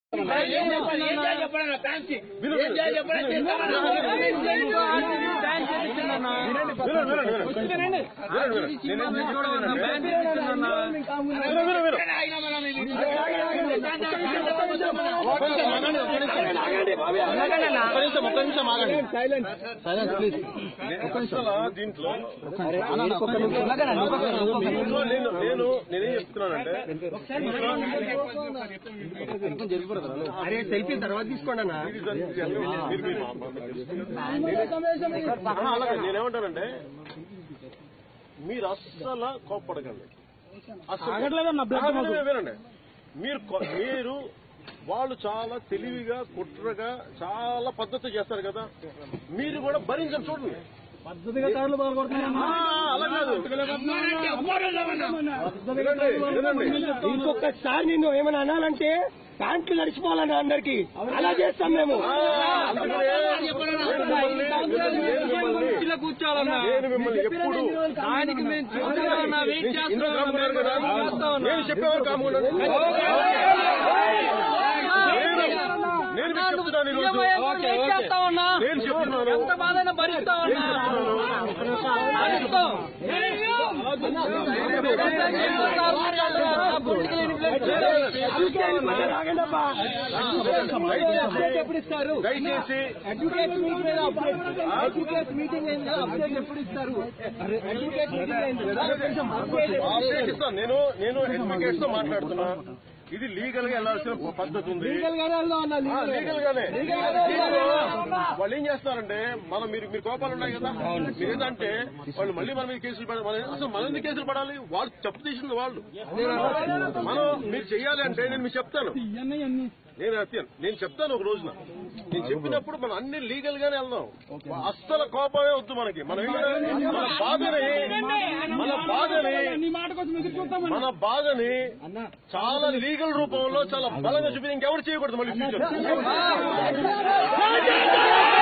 ఏం చెప్పాలి ఏం చేయాలి చెప్పండి ఫ్యాన్సీ ఏం చేయాలి చెప్పండి అసలు దీంట్లో దీంట్లో నేను నేను నేనేం చెప్తున్నానంటే అరే సెల్ఫీ తర్వాత తీసుకోండి అన్న ఇది సార్, ఇది ఎలా- మీరు- మీరు మా- మా- తెలుసు. ఆహా, అలాగే నేనేమంటానంటే మీరు అస్సలు కోప్పడకండి అస్సలు ఆహా, వినండి, వినండి మీరు కొ- మీరు వాళ్ళు చాలా తెలివిగా కుట్రగా చాలా పద్ధతి చేస్తారు కదా మీరు కూడా భరించండి చూడండి ఆ, అలా కాదు వినండి, వినండి. ఇంకొకసారి నిన్ను ఏమైనా అనాలంటే ప్యాంట్లు నడిచిపోవాలన్న అందరికి అలా చేస్తాం మేము ఆ, అందుకనే నేను మిమ్మల్ని- నేను మిమ్మల్ని- నేను మిమ్మల్ని ఎప్పుడు దానికి మేము చూస్తున్నామన్నా, వెయిట్ నేను చేస్తున్నాం ఇందులో కాముకున్నాను కదా చేస్తామన్నా. నేను చెప్పేవారు కాముకున్నాను నేను నేను మీకు చెప్తున్నాను ఈరోజు వెయిట్ చేస్తామన్నా నేను చెప్తున్నాను ఎంత బాధైనా భరిస్తామన్నా భరిస్తాం. ఎప్పుడు ఇస్తారు దయచేసి అడ్వకేట్ మీటింగ్ మీద అడ్వకేట్ మీటింగ్ అయింది కదా అప్డేట్ ఎప్పుడు ఇస్తారు అడ్వకేట్ మీటింగ్ అయింది కదా కొంచెం update అప్డేట్ ఇస్తాను నేను నేను అడ్వకేట్స్ తో మాట్లాడుతున్నా ఇది లీగల్ గా వెళ్లాల్సిన పద్ధతి ఉంది లీగల్ గానే వెళ్దాం అన్న ఆ, లీగల్ లీగల్ గానే లీగల్ గానే వెళ్దాం. వాళ్ళు ఏం చేస్తారంటే మనం మీరు మీరు కోపాలు ఉన్నాయి కదా మీరు ఏంటంటే వాళ్ళు మళ్ళీ మన మీద కేసులు పడాలి మన- అసలు మన ఎందుకు కేసులు పడాలి వాళ్ళు చెప్పు తీసింది వాళ్ళు మనం మీరు చెయ్యాలి అంటే నేను మీకు చెప్తాను నేను అత్యను నేను చెప్తాను ఒక రోజున నేను చెప్పినప్పుడు మనం అన్ని లీగల్ గానే వెళ్దాం అస్సలు కోపమే వద్దు మనకి మనం ఏంటంటే మన బాధని మన బాధని మన బాధని చాలా లీగల్ రూపంలో చాలా బలంగా చూపి ఇంకెవరు చేయకూడదు మళ్ళీ ఫ్యూచర్